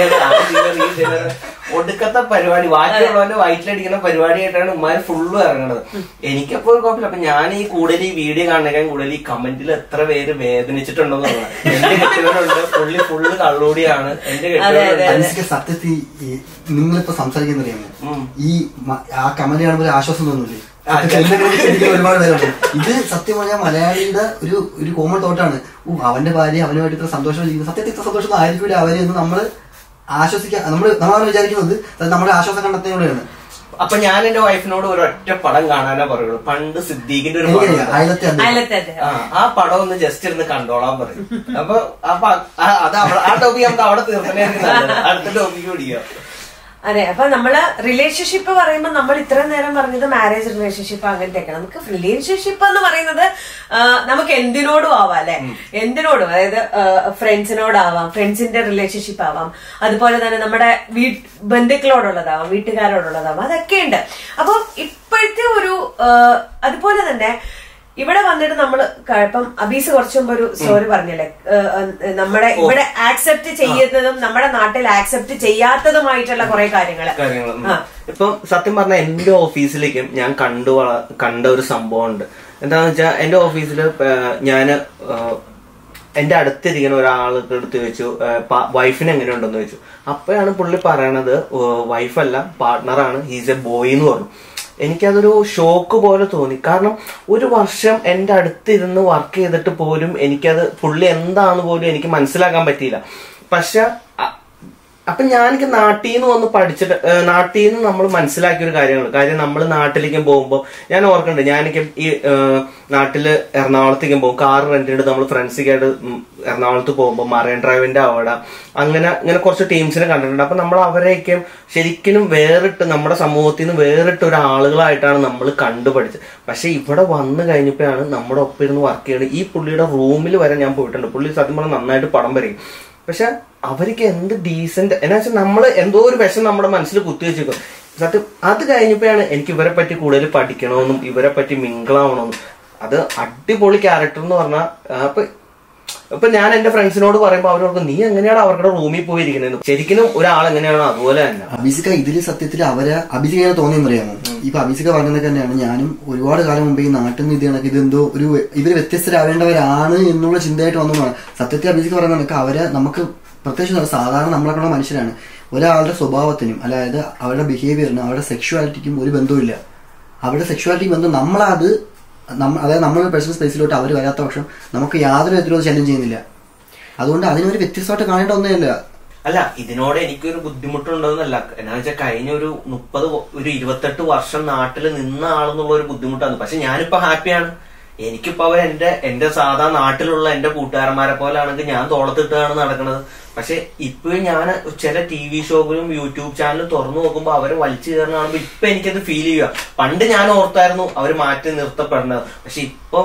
ഒടുക്കത്തെ പരിപാടി ബാക്കിയുള്ളവന്റെ വയറ്റിലടിക്കുന്ന പരിപാടിയായിട്ടാണ് ഉമ്മാര് ഫുള്ള് ഇറങ്ങണത് എനിക്കപ്പോൾ ഒരു കുഴപ്പമില്ല അപ്പൊ ഞാൻ ഈ കൂടുതൽ ഈ വീഡിയോ കാണുന്നതിനേക്കാൾ കൂടുതൽ ഈ കമന്റിൽ എത്ര പേര് വേദനിച്ചിട്ടുണ്ടെന്ന് പറഞ്ഞത് എന്റെ കെട്ടിയവരുണ്ട് പുള്ളി ഫുള്ള് കള്ളുകൂടിയാണ് എന്റെ കെട്ടിയവരുണ്ട് അൻസിക്ക് സത്യത്തിൽ ഈ നിങ്ങളിപ്പോ സംസാരിക്കുന്ന അറിയാമോ ഈ മ- ആ കമന്റ് കാണുമ്പോൾ ഒരു ആശ്വാസം തോന്നില്ലേ ശരിക്കും ഒരുപാട് പേരുണ്ട് ഇത് സത്യം പറഞ്ഞാൽ മലയാളിയുടെ ഒരു ഒരു കോമൺ തോട്ടാണ് ഓ അവന്റെ ഭാര്യ അവനുമായിട്ട് ഇത്ര സന്തോഷം ജീവിക്കുന്നത് സത്യത്തിൽ ഇത്ര സന്തോഷം ആയിരിക്കില്ല അവരെ എന്ന് നമ്മൾ ആശ്വസിക്കാൻ നമ്മൾ നമ്മളാണ് വിചാരിക്കുന്നത് അത് നമ്മുടെ ആശ്വാസം കണ്ടെത്തുന്നതിലൂടെയാണ് അപ്പൊ ഞാൻ എന്റെ വൈഫിനോട് ഒരു ഒറ്റ പടം കാണാനേ പറയുള്ളൂ പണ്ട് സിദ്ദീഖിന്റെ ഒരു പടം എനിക്കറിയാം ഉണ്ട്. അയലത്തെ അദ്ദേഹം. അയലത്തെ അദ്ദേഹം. ആ ആ പടം ഒന്ന് ജസ്റ്റ് ഇരുന്ന് കണ്ടോളാൻ പറയും അപ്പൊ അപ്പൊ ആ- അത് അവിടെ- ആ ടോപ്പിക് നമുക്ക് അവിടെ തീർത്തനായിരിക്കും നല്ലത്. അടുത്ത ടോപ്പിക്ക് പിടിക്കുക അതെ അപ്പൊ നമ്മള് റിലേഷൻഷിപ്പ് പറയുമ്പോൾ നമ്മൾ ഇത്രയും നേരം പറഞ്ഞത് മാരേജ് റിലേഷൻഷിപ്പ് അങ്ങനത്തെയൊക്കെ നമുക്ക് റിലേഷൻഷിപ്പ് എന്ന് പറയുന്നത് ആ, നമുക്ക് എന്തിനോടും ആവാം അല്ലെ എന്തിനോടും അതായത് ഫ്രണ്ട്സിനോടാവാം ഫ്രണ്ട്സിന്റെ റിലേഷൻഷിപ്പ് ആവാം അതുപോലെ തന്നെ നമ്മുടെ വീട്ട് ബന്ധുക്കളോടുള്ളതാവാം വീട്ടുകാരോടുള്ളതാവാം അതൊക്കെ ഉണ്ട് അപ്പൊ ഇപ്പോഴത്തെ ഒരു ആ, അതുപോലെ തന്നെ ഇവിടെ വന്നിട്ട് നമ്മൾ ഇപ്പം അബീസ് കുറച്ചു മുമ്പ് ഒരു സ്റ്റോറി പറഞ്ഞല്ലേ ഏഹ്, ഏഹ്, നമ്മുടെ ഇവിടെ ആക്സെപ്റ്റ് ചെയ്യുന്നതും നമ്മുടെ നാട്ടിൽ ആക്സെപ്റ്റ് ചെയ്യാത്തതുമായിട്ടുള്ള കുറെ കാര്യങ്ങള് കാര്യങ്ങൾ ആ. ഇപ്പം സത്യം പറഞ്ഞാൽ എന്റെ ഓഫീസിലേക്കും ഞാൻ കണ്ടു വള- കണ്ട ഒരു സംഭവം ഉണ്ട് എന്താന്ന് വെച്ചാൽ എന്റെ ഓഫീസിൽ ഞാന് ഏഹ്, എന്റെ അടുത്തിരിക്കുന്ന ഒരാൾക്ക് എടുത്ത് ചോദിച്ചു വൈഫിന് എങ്ങനെയുണ്ടെന്ന് ചോദിച്ചു അപ്പോഴാണ് പുള്ളി പറയണത് വൈഫല്ല പാർട്ട്ണറാണ് ഹീസ് എ ബോയ് എന്ന് പറഞ്ഞു എനിക്കതൊരു ഷോക്ക് പോലെ തോന്നി കാരണം ഒരു വർഷം എൻ്റെ അടുത്തിരുന്ന് വർക്ക് ചെയ്തിട്ട് പോലും എനിക്കത് പുള്ളി എന്താന്ന് പോലും എനിക്ക് മനസ്സിലാക്കാൻ പറ്റിയില്ല പക്ഷെ അ- അപ്പൊ ഞാനെനിക്ക് നാട്ടിൽ നിന്ന് വന്ന് പഠിച്ചിട്ട് ഏഹ് നാട്ടിൽ നിന്ന് നമ്മൾ മനസ്സിലാക്കിയ ഒരു കാര്യമാണ് കാര്യം നമ്മൾ നാട്ടിലേക്ക് പോകുമ്പോൾ ഞാൻ ഓർക്കുന്നുണ്ട് ഞാനെനിക്ക് ഈ ഏഹ് നാട്ടില് എറണാകുളത്തേക്കും പോകും കാർ റെന്റിട്ട് നമ്മൾ ഫ്രണ്ട്സൊക്കെ ആയിട്ട് ഉം എറണാകുളത്ത് പോകുമ്പോൾ മറൈൻ ഡ്രൈവിന്റെ അവിടെ അങ്ങനെ ഇങ്ങനെ കുറച്ച് ടീംസിനെ കണ്ടിട്ടുണ്ട് അപ്പൊ നമ്മൾ അവരെയൊക്കെ ശരിക്കും വേറിട്ട് നമ്മുടെ സമൂഹത്തിൽ നിന്ന് വേറിട്ട് ഒരു ആളുകളായിട്ടാണ് നമ്മൾ കണ്ടുപഠിച്ചത് പക്ഷെ ഇവിടെ വന്നു കഴിഞ്ഞപ്പോഴാണ് നമ്മുടെ ഒപ്പം ഇരുന്ന് വർക്ക് ചെയ്യുന്നത് ഈ പുള്ളിയുടെ റൂമിൽ വരെ ഞാൻ പോയിട്ടുണ്ട് പുള്ളി സത്യം പറഞ്ഞാൽ നന്നായിട്ട് പടം വരയും പക്ഷെ അവർക്ക് എന്ത് ഡീസന്റ് എന്നാ വെച്ചാൽ നമ്മൾ എന്തോ ഒരു വിഷം നമ്മുടെ മനസ്സിൽ കുത്തിവെച്ചേക്കും സത്യം അത് കഴിഞ്ഞപ്പോഴാണ് എനിക്ക് ഇവരെ പറ്റി കൂടുതൽ പഠിക്കണമെന്നും ഇവരെ പറ്റി മിങ്കിളാവണമെന്നും അത് അടിപൊളി ക്യാരക്ടർ എന്ന് പറഞ്ഞാൽ അപ്പൊ ഇപ്പൊ ഞാൻ എന്റെ ഫ്രണ്ട്സിനോട് പറയുമ്പോൾ അവരോട് നീ എങ്ങനെയാണ് അവരുടെ റൂമിൽ പോയിരിക്കുന്നത് ശരിക്കും ഒരാൾ എങ്ങനെയാണോ അതുപോലെ തന്നെ അബീസിക്ക ഇതില് സത്യത്തിൽ അവരെ അബീസിക തോന്നിയെന്ന് അറിയാമോ ഇപ്പൊ അബീസിക പറഞ്ഞത് തന്നെയാണ് ഞാനും ഒരുപാട് കാലം മുമ്പ് ഈ നാട്ടിൽ നിന്ന് ഇത് കണക്ക് ഇതെന്തോ ഒരു ഇവര് വ്യത്യസ്തരാവേണ്ടവരാണ് എന്നുള്ള ചിന്തയായിട്ട് വന്നതാണ് സത്യത്തിൽ അബീസിക പറയുന്നത് കണക്ക് അവരെ നമുക്ക് പ്രത്യേകിച്ച് നല്ല സാധാരണ നമ്മളെക്കുള്ള മനുഷ്യരാണ് ഒരാളുടെ സ്വഭാവത്തിനും അതായത് അവരുടെ ബിഹേവിയറിനും അവരുടെ സെക്ഷുവാലിറ്റിക്കും ഒരു ബന്ധവുമില്ല അവരുടെ സെക്ഷുവാലിറ്റി ബന്ധം നമ്മളത് നമ്മ അതായത് നമ്മുടെ പേഴ്സണൽ സ്പേസിലോട്ട് അവർ വരാത്ത പക്ഷം നമുക്ക് യാതൊരു വിധത്തിലും ചലഞ്ച് ചെയ്യുന്നില്ല അതുകൊണ്ട് അതിനൊരു വ്യത്യസ്തമായിട്ട് കാണേണ്ട ഒന്നുമില്ല അല്ല ഇതിനോട് എനിക്കൊരു ബുദ്ധിമുട്ടുണ്ടോന്നല്ല എന്നാ വെച്ചാൽ കഴിഞ്ഞ ഒരു മുപ്പത് ഒരു ഇരുപത്തെട്ട് വർഷം നാട്ടിൽ നിന്ന ആളെന്നുള്ള ഒരു ബുദ്ധിമുട്ടാണ് പക്ഷെ ഞാനിപ്പോ ഹാപ്പിയാണ് എനിക്കിപ്പോ അവർ എന്റെ എന്റെ സാധാ നാട്ടിലുള്ള എന്റെ കൂട്ടുകാരന്മാരെ പോലെ ആണെങ്കിൽ ഞാൻ തോളത്തിട്ടാണ് നടക്കുന്നത് പക്ഷെ ഇപ്പോഴും ഞാൻ ചില ടി വി ഷോകളും യൂട്യൂബ് ചാനലും തുറന്നു നോക്കുമ്പോൾ അവരെ വലിച്ചു കയറുന്ന കാണുമ്പോൾ ഇപ്പൊ എനിക്കത് ഫീൽ ചെയ്യുക പണ്ട് ഞാൻ ഓർത്തായിരുന്നു അവർ മാറ്റി നിർത്തപ്പെടുന്നത് പക്ഷെ ഇപ്പം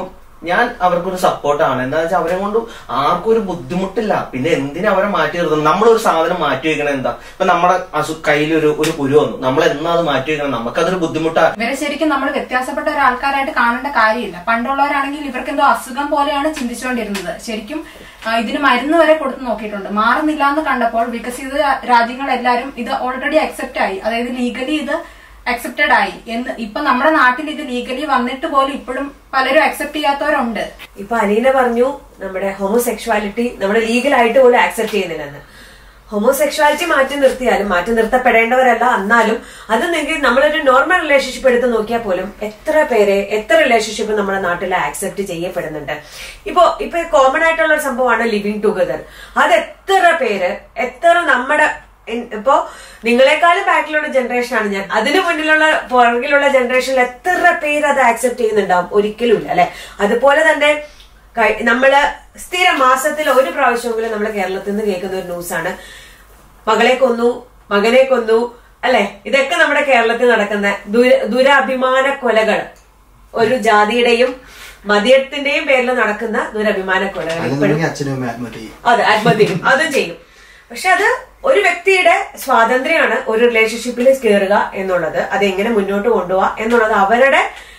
ഞാൻ അവർക്കൊരു സപ്പോർട്ടാണ് എന്താ വെച്ചാൽ അവരെ കൊണ്ട് ആർക്കും ഒരു ബുദ്ധിമുട്ടില്ല പിന്നെ എന്തിനാ അവരെ മാറ്റി നിർത്തുന്നത് നമ്മളൊരു സാധനം മാറ്റി വെക്കണത് എന്താ ഇപ്പൊ നമ്മുടെ അസു കയ്യിലൊരു ഒരു കുരു വന്നു നമ്മൾ എന്നാ അത് മാറ്റി വെക്കണം നമുക്കതൊരു ബുദ്ധിമുട്ടാണ് ഇവരെ ശരിക്കും നമ്മൾ വ്യത്യാസപ്പെട്ട ഒരാൾക്കാരായിട്ട് കാണേണ്ട കാര്യമില്ല പണ്ടുള്ളവരാണെങ്കിൽ ഇവർക്ക് എന്തോ അസുഖം പോലെയാണ് ചിന്തിച്ചുകൊണ്ടിരുന്നത് ശരിക്കും ആ, ഇതിന് മരുന്ന് വരെ കൊടുത്ത് നോക്കിയിട്ടുണ്ട് മാറുന്നില്ല എന്ന് കണ്ടപ്പോൾ വികസിത രാജ്യങ്ങളെല്ലാരും ഇത് ഓൾറെഡി അക്സെപ്റ്റ് ആയി അതായത് ലീഗലി ഇത് അക്സെപ്റ്റഡ് ആയി എന്ന് ഇപ്പൊ നമ്മുടെ നാട്ടിൽ ഇത് ലീഗലി വന്നിട്ട് പോലും ഇപ്പോഴും പലരും അക്സെപ്റ്റ് ചെയ്യാത്തവരുണ്ട് ഇപ്പൊ അലീന പറഞ്ഞു നമ്മുടെ ഹോമോസെക്ഷുവാലിറ്റി നമ്മുടെ ലീഗലായിട്ട് പോലും ആക്സെപ്റ്റ് ചെയ്യുന്നില്ലെന്ന് ഹോമോസെക്ഷുവാലിറ്റി മാറ്റി നിർത്തിയാലും മാറ്റി നിർത്തപ്പെടേണ്ടവരല്ല എന്നാലും അത് നിങ്ങൾക്ക് നമ്മളൊരു നോർമൽ റിലേഷൻഷിപ്പ് എടുത്ത് നോക്കിയാൽ പോലും എത്ര പേരെ എത്ര റിലേഷൻഷിപ്പ് നമ്മുടെ നാട്ടിൽ ആക്സെപ്റ്റ് ചെയ്യപ്പെടുന്നുണ്ട് ഇപ്പോ ഇപ്പൊ കോമൺ ആയിട്ടുള്ള ഒരു സംഭവമാണ് ലിവിങ് ടുഗദർ അത് എത്ര പേര് എത്ര നമ്മുടെ ഇൻ- ഇപ്പോ നിങ്ങളെക്കാളും ബാക്കിലുള്ള ജനറേഷനാണ് ഞാൻ അതിനു മുന്നിലുള്ള പുറകിലുള്ള ജനറേഷനിൽ എത്ര പേര് അത് ആക്സെപ്റ്റ് ചെയ്യുന്നുണ്ടാവും ഒരിക്കലും ഇല്ല അല്ലെ അതുപോലെ തന്നെ കഴി- നമ്മള് സ്ഥിരം മാസത്തിൽ ഒരു പ്രാവശ്യമെങ്കിലും നമ്മൾ കേരളത്തിൽ നിന്ന് കേൾക്കുന്ന ഒരു ന്യൂസാണ് മകളെ കൊന്നു മകനെ കൊന്നു അല്ലെ ഇതൊക്കെ നമ്മുടെ കേരളത്തിൽ നടക്കുന്ന ദുര ദുരഭിമാന കൊലകൾ ഒരു ജാതിയുടെയും മതിയത്തിന്റെയും പേരിൽ നടക്കുന്ന ദുരഭിമാന കൊലകൾ ഇപ്പോഴും അല്ലെന്നുണ്ടെങ്കിൽ അച്ഛനും അമ്മയും ആത്മഹത്യ ചെയ്യും അതെ ആത്മഹത്യ ചെയ്യും അതും ചെയ്യും പക്ഷെ അത് ഒരു വ്യക്തിയുടെ സ്വാതന്ത്ര്യമാണ് ഒരു റിലേഷൻഷിപ്പിൽ കയറുക എന്നുള്ളത് അത് എങ്ങനെ മുന്നോട്ട് കൊണ്ടുപോവാ എന്നുള്ളത് അവരുടെ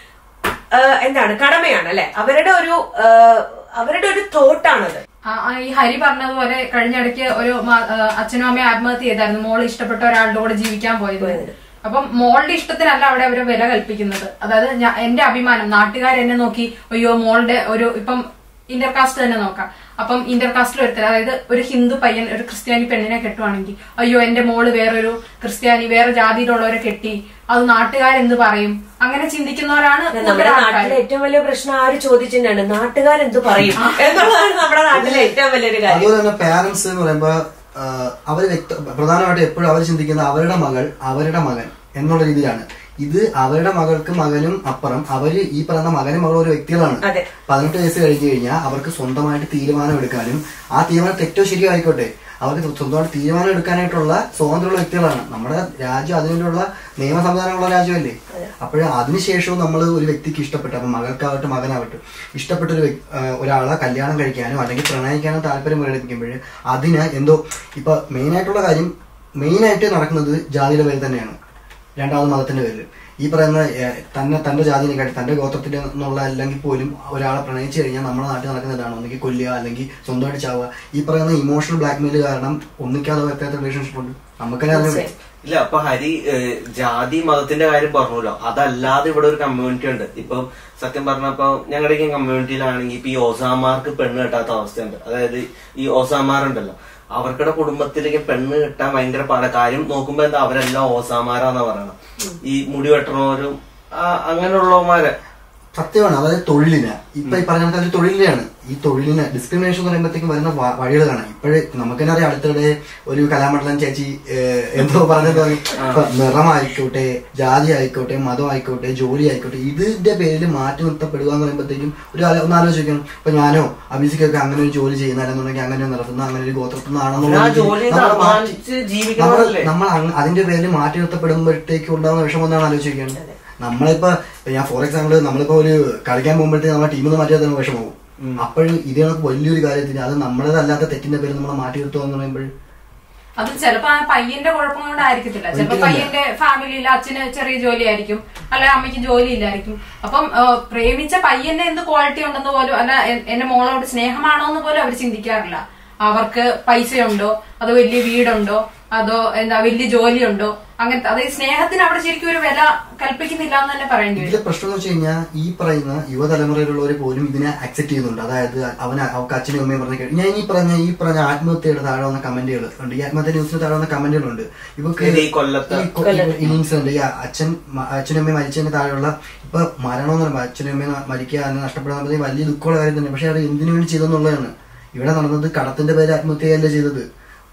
ആ, എന്താണ് കടമയാണ് അല്ലെ അവരുടെ ഒരു ആ, അവരുടെ ഒരു തോട്ടാണത് ആ, ആ, ഈ ഹരി പറഞ്ഞതുപോലെ കഴിഞ്ഞിടയ്ക്ക് ഒരു മ- ആ, അച്ഛനും അമ്മയും ആത്മഹത്യ ചെയ്തായിരുന്നു മോൾ ഇഷ്ടപ്പെട്ട ഒരാളുടെ കൂടെ ജീവിക്കാൻ പോയത് അപ്പം മോളുടെ ഇഷ്ടത്തിനല്ല അവിടെ അവര് വില കൽപ്പിക്കുന്നത് അതായത് ഞാ- എന്റെ അഭിമാനം നാട്ടുകാർ എന്നെ നോക്കി അയ്യോ മോളുടെ ഒരു ഇപ്പം ഇന്റർകാസ്റ്റ് തന്നെ നോക്കാം അപ്പം ഇന്റർകാസ്റ്റിൽ ഒരുത്തർ അതായത് ഒരു ഹിന്ദു പയ്യൻ ഒരു ക്രിസ്ത്യാനി പെണ്ണിനെ കെട്ടുവാണെങ്കിൽ അയ്യോ എന്റെ മോള് വേറൊരു ക്രിസ്ത്യാനി വേറെ ജാതിയിലുള്ളവരെ കെട്ടി അത് നാട്ടുകാരെന്ത് പറയും അങ്ങനെ ചിന്തിക്കുന്നവരാണ് നമ്മുടെ കൂടുതൽ ആൾക്കാര്. നാട്ടിലെ ഏറ്റവും വലിയ പ്രശ്നം ആര് ചോദിച്ചിട്ടാണ് നാട്ടുകാരെന്ത് പറയും എന്നുള്ളതാണ് നമ്മുടെ നാട്ടിലെ ഏറ്റവും വലിയൊരു കാര്യം അതുപോലെ തന്നെ പാരന്റ്സ് എന്ന് പറയുമ്പോ ആഹ്, അവര് വ്യക്ത പ്രധാനമായിട്ടും എപ്പോഴും അവർ ചിന്തിക്കുന്ന അവരുടെ മകൾ അവരുടെ മകൻ എന്നുള്ള രീതിയിലാണ് ഇത് അവരുടെ മകൾക്ക് മകനും അപ്പുറം അവര് ഈ പറയുന്ന മകനും മകളും ഒരു വ്യക്തികളാണ് അതെ. പതിനെട്ട് വയസ്സ് കഴിഞ്ഞു കഴിഞ്ഞാൽ അവർക്ക് സ്വന്തമായിട്ട് തീരുമാനം എടുക്കാനും ആ തീരുമാനം തെറ്റോ ശരിയോ ആയിക്കോട്ടെ അവർക്ക് സ്വന്തമായിട്ട് തീരുമാനം എടുക്കാനായിട്ടുള്ള സ്വാതന്ത്ര്യമുള്ള വ്യക്തികളാണ് നമ്മുടെ രാജ്യം അതിനുള്ള നിയമ സംവിധാനമുള്ള രാജ്യമല്ലേ അപ്പോഴ് അതിനുശേഷവും നമ്മൾ ഒരു വ്യക്തിക്ക് ഇഷ്ടപ്പെട്ട അപ്പൊ മകൾക്കാവട്ടെ മകനാവട്ടെ ഇഷ്ടപ്പെട്ട ഒരു വ്യക്- ആ, ഒരാളെ കല്യാണം കഴിക്കാനോ അല്ലെങ്കിൽ പ്രണയിക്കാനോ താല്പര്യം പ്രകടിപ്പിക്കുമ്പോൾ അതിന് എന്തോ ഇപ്പൊ മെയിൻ ആയിട്ടുള്ള കാര്യം മെയിൻ ആയിട്ട് നടക്കുന്നത് ജാതിയുടെ പേരിൽ തന്നെയാണ് രണ്ടാമത് മതത്തിന്റെ പേരിൽ ഈ പറയുന്ന ഏ, തന്നെ തന്റെ ജാതിനെക്കാട്ടി തന്റെ ഗോത്രത്തിന്റെ എന്നുള്ള അല്ലെങ്കിൽ പോലും ഒരാളെ പ്രണയിച്ചു കഴിഞ്ഞാൽ നമ്മുടെ നാട്ടിൽ നടക്കുന്നതാണ് ഒന്നുകിൽ കൊല്ലുക അല്ലെങ്കിൽ സ്വന്തമായിട്ട് ചാവുക ഈ പറയുന്ന ഇമോഷണൽ ബ്ലാക്ക്മെയിൽ കാരണം ഒന്നിക്കാതെ പറ്റാത്ത റിലേഷൻഷിപ്പ് ഉണ്ട് നമുക്കെന്നെ അതിനെ ഇല്ല അപ്പൊ ഹരി ഏഹ്, ജാതി മതത്തിന്റെ കാര്യം പറഞ്ഞല്ലോ അതല്ലാതെ ഇവിടെ ഒരു കമ്മ്യൂണിറ്റി ഉണ്ട് ഇപ്പൊ സത്യം പറഞ്ഞപ്പോ ഞങ്ങളുടെ കമ്മ്യൂണിറ്റിയിലാണെങ്കിൽ ഇപ്പൊ ഈ ഓസാമാർക്ക് പെണ്ണ് കിട്ടാത്ത അവസ്ഥയുണ്ട് അതായത് ഈ ഓസാമാർ ഉണ്ടല്ലോ അവർക്കുടെ കുടുംബത്തിലേക്ക് പെണ്ണ് കിട്ടാൻ ഭയങ്കര പാട കാര്യം നോക്കുമ്പോ എന്താ അവരെല്ലാം ഓസാമാരാന്നാ പറയണം ഈ മുടി വെട്ടണവരും ആ, അങ്ങനെയുള്ളവന്മാരെ സത്യമാണ് അതായത് തൊഴിലിന് ഇപ്പൊ ഈ പറഞ്ഞ ഒരു തൊഴിലിനെയാണ് ഈ തൊഴിലിന് ഡിസ്ക്രിമിനേഷൻ എന്ന് പറയുമ്പോഴത്തേക്കും വരുന്ന വ- വഴികളാണ് ഇപ്പോഴേ നമുക്ക് തന്നെ അറിയാം അടുത്തിടെ ഒരു കലാമണ്ഡലം ചേച്ചി ഏഹ്, എന്തോ പറഞ്ഞത് ഇപ്പൊ നിറമായിക്കോട്ടെ ജാതി ആയിക്കോട്ടെ മതം ആയിക്കോട്ടെ ജോലി ആയിക്കോട്ടെ ഇതിന്റെ പേരിൽ മാറ്റി നിർത്തപ്പെടുക എന്ന് പറയുമ്പോഴത്തേക്കും ഒരു ആലോ- ഒന്ന് ആലോചിക്കണം ഇപ്പൊ ഞാനോ അഭിസിക്കൊക്കെ അങ്ങനെ ഒരു ജോലി ചെയ്യുന്നതല്ലെന്നുണ്ടെങ്കിൽ അങ്ങനെ നടത്തുന്ന അങ്ങനെ ഒരു ഗോത്രത്തിൽ നിന്നാണെന്നുള്ള ആ രീതിയിൽ ജോലി ചെയ്ത് നമ്മളെ മാറ്റി- അധ്വാനിച്ച് ജീവിക്കുന്നവരല്ലേ? നമ്മൾ അങ്ങ് അതിന്റെ പേരിൽ മാറ്റി നിർത്തപ്പെടുമ്പോഴത്തേക്ക് ഉണ്ടാകുന്ന വിഷമം എന്നാണ് ആലോചിക്കുന്നത് നമ്മളിപ്പോ ഇപ്പൊ ഞാൻ ഫോർ എക്സാമ്പിൾ നമ്മളിപ്പോ ഒരു കളിക്കാൻ പോകുമ്പോഴത്തേക്ക് നമ്മളെ ടീമിൽ നിന്ന് മാറ്റിയാൽ തന്നെ വിഷമവും അപ്പോഴും ഇത് കണക്ക് വലിയൊരു കാര്യത്തിന് അത് നമ്മുടേതല്ലാത്ത തെറ്റിന്റെ പേരിൽ നമ്മളെ മാറ്റി നിർത്തുക എന്ന് പറയുമ്പോൾ അത് ചിലപ്പോ ആ പയ്യന്റെ കുഴപ്പം കൊണ്ടായിരിക്കത്തില്ല ചിലപ്പോ ഒരിക്കലുമില്ല. പയ്യന്റെ ഫാമിലിയിൽ അച്ഛന് ചെറിയ ജോലി ആയിരിക്കും അല്ലെ അമ്മയ്ക്ക് ജോലി ഇല്ലായിരിക്കും അപ്പം ആ, പ്രേമിച്ച പയ്യന്റെ എന്ത് ക്വാളിറ്റി ഉണ്ടെന്ന് പോലും അല്ല എൻ- എന്റെ മോളോട് സ്നേഹമാണോ എന്ന് പോലും അവർ ചിന്തിക്കാറില്ല അവർക്ക് പൈസയുണ്ടോ അതോ വലിയ വീടുണ്ടോ അതോ എന്താ വലിയ ജോലിയുണ്ടോ അങ്ങനത്തെ അതായത് സ്നേഹത്തിന് അവിടെ ശരിക്കും ഒരു വില കൽപ്പിക്കുന്നില്ല എന്ന് തന്നെ പറയേണ്ടി വരും ഇതിലെ പ്രശ്നം എന്ന് വെച്ച് കഴിഞ്ഞാൽ ഈ പറയുന്ന യുവതലമുറയിലുള്ളവർ പോലും ഇതിനെ അക്സെപ്റ്റ് ചെയ്യുന്നുണ്ട് അതായത് അവന് അവർക്ക് അച്ഛനും അമ്മയും പറഞ്ഞ കേട്ടു ഞാൻ ഈ പറഞ്ഞ ഈ പറഞ്ഞ ആത്മഹത്യയുടെ താഴെ വന്ന കമന്റുകൾ ഉണ്ട് ഈ ആത്മഹത്യ ന്യൂസിന് താഴെ വന്ന കമന്റുകളുണ്ട് ഇവക്ക് ഇത് ഈ കൊല്ലത്തെ- ഈ കൊ- ഈ ഇൻസിഡന്റ് ഈ അച്ഛൻ മ- അച്ഛനും അമ്മയും മരിച്ചതിന് താഴെയുള്ള ഇപ്പൊ മരണം എന്ന് പറയുമ്പോൾ അച്ഛനും അമ്മയും മരിക്കുക എന്ന് നഷ്ടപ്പെടാൻ വലിയ ദുഃഖമുള്ള കാര്യം തന്നെ പക്ഷെ അത് എന്തിനു വേണ്ടി ചെയ്തെന്നുള്ളതാണ് ഇവിടെ നടന്നത് കടത്തിന്റെ പേര് ആത്മഹത്യയല്ല ചെയ്തത്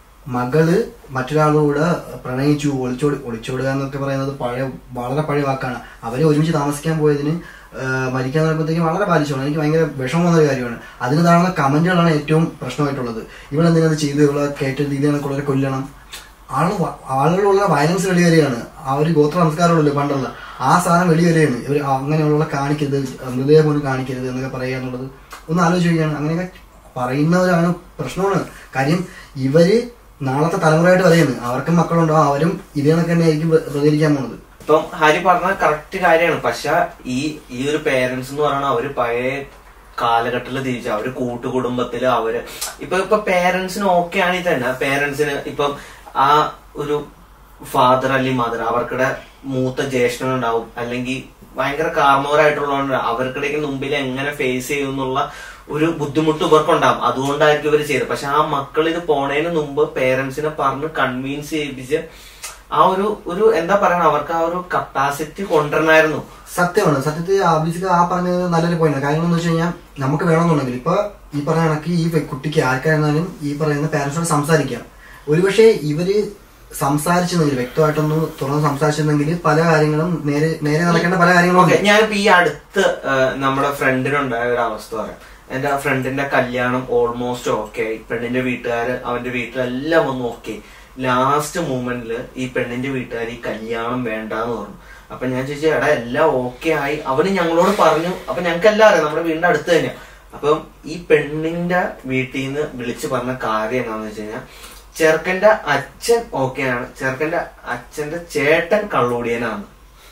മകള് മറ്റൊരാളോട് പ്രണയിച്ചു ഒളിച്ചോടി ഒളിച്ചോടുക എന്നൊക്കെ പറയുന്നത് പഴയ വളരെ പഴയ വാക്കാണ് അവരെ ഒരുമിച്ച് താമസിക്കാൻ പോയതിന് ആ, മരിക്കാൻ പറയുമ്പോഴത്തേക്കും വളരെ ബാധിച്ചോണം എനിക്ക് ഭയങ്കര വിഷമം വന്ന ഒരു കാര്യമാണ് അതിന് താഴ്ന്ന കമന്റുകളാണ് ഏറ്റവും പ്രശ്നമായിട്ടുള്ളത് ഇവിടെ എന്തിനാ ചെയ്ത് ഇവിടെ കയറ്റ രീതിയാണ് കൊല്ലണം ആള് വ- ആളുകളുള്ള വയലൻസ് കളി വരികയാണ് ആ ഒരു ഗോത്ര സംസ്കാരമുള്ളൂ പണ്ടുള്ള ആ സാധനം വെളി വരെയാണ് ഇവർ അങ്ങനെയുള്ള കാണിക്കരുത് മൃതദേഹം പോലും കാണിക്കരുത് എന്നൊക്കെ പറയുക എന്നുള്ളത് ഒന്ന് ആലോചിക്കുകയാണ് അങ്ങനെയൊക്കെ പറയുന്നവരാണ് പ്രശ്നമാണ് കാര്യം ഇവര് നാളത്തെ തലമുറയായിട്ട് വരെയാണ് അവർക്കും മക്കളുണ്ടാവും അവരും ഇതേ കണക്ക് തന്നെ ആയിരിക്കും പ്ര- പ്രതികരിക്കാൻ പോണത് ഇപ്പം ഹരി പറഞ്ഞ കറക്റ്റ് കാര്യമാണ് പക്ഷെ ഈ ഈ ഒരു പേരൻസ് എന്ന് പറയുന്നത് അവര് പഴയ കാലഘട്ടത്തിൽ തിരിച്ചു അവര് കൂട്ടുകുടുംബത്തില് അവര് ഇപ്പൊ ഇപ്പൊ പേരൻസിന് ഓക്കെ ആണെങ്കിൽ തന്നെ പേരൻസിന് ഇപ്പം ആ ഒരു ഫാദർ അല്ലെങ്കിൽ മദർ അവർക്കിടെ മൂത്ത ജ്യേഷ്ഠനുണ്ടാവും അല്ലെങ്കിൽ ഭയങ്കര കാർമോരായിട്ടുള്ളതുകൊണ്ട് അവർക്കിടയ്ക്ക് മുമ്പിൽ എങ്ങനെ ഫേസ് ചെയ്യും എന്നുള്ള ഒരു ബുദ്ധിമുട്ട് ഇവർക്കുണ്ടാവും അതുകൊണ്ടായിരിക്കും ഇവർ ചെയ്തത് പക്ഷെ ആ മക്കൾ ഇത് പോണതിന് മുമ്പ് പേരൻസിനെ പറഞ്ഞ് കൺവിൻസ് ചെയ്യിപ്പിച്ച് ആ ഒരു ഒരു എന്താ പറയണ അവർക്ക് ആ ഒരു കപ്പാസിറ്റി കൊണ്ടുവരണമായിരുന്നു സത്യമാണ് സത്യത്തിൽ അഭിജിക്ക് ആ പറഞ്ഞത് നല്ലൊരു പോയിന്റ് കാര്യം എന്ന് വെച്ച് കഴിഞ്ഞാൽ നമുക്ക് വേണമെന്നുണ്ടെങ്കിൽ ഇപ്പൊ ഈ പറഞ്ഞ കണക്ക് ഈ വ്യ- കുട്ടിക്ക് ആർക്കായിരുന്നാലും ഈ പറയുന്ന പാരന്റ്സോട് സംസാരിക്കാം ഒരുപക്ഷെ ഇവര് സംസാരിച്ചിരുന്നെങ്കിൽ വ്യക്തമായിട്ടൊന്ന് തുറന്ന് സംസാരിച്ചിരുന്നെങ്കിൽ പല കാര്യങ്ങളും നേരെ നേരെ നടക്കേണ്ട പല കാര്യങ്ങളും ഓക്കെ ഉണ്ട്. ഞാനിപ്പോ ഈ അടുത്ത് ആ, നമ്മുടെ ഫ്രണ്ടിനുണ്ടായ ഒരു അവസ്ഥ പറയാം എന്റെ ഫ്രണ്ടിന്റെ കല്യാണം ഓൾമോസ്റ്റ് ഓക്കെ ആയി പെണ്ണിന്റെ വീട്ടുകാര് അവന്റെ വീട്ടിലെല്ലാം ഒന്ന് ഓക്കെ ലാസ്റ്റ് മൂമെന്റിൽ ഈ പെണ്ണിന്റെ വീട്ടുകാർ ഈ കല്യാണം വേണ്ടാന്ന് പറഞ്ഞു അപ്പൊ ഞാൻ ചോദിച്ചു എടാ എല്ലാം ഓക്കെ ആയി അവന് ഞങ്ങളോട് പറഞ്ഞു അപ്പൊ ഞങ്ങൾക്ക് എല്ലാം അറിയാം നമ്മുടെ വീടിന്റെ അടുത്ത് തന്നെയാ അപ്പം ഈ പെണ്ണിന്റെ വീട്ടിൽ നിന്ന് വിളിച്ചു പറഞ്ഞ കാര്യം എന്താണെന്ന് വെച്ച് കഴിഞ്ഞാൽ ചെറുക്കന്റെ അച്ഛൻ ഓക്കെയാണ് ചെറുക്കന്റെ അച്ഛന്റെ ചേട്ടൻ കള്ളൂടിയനാണ്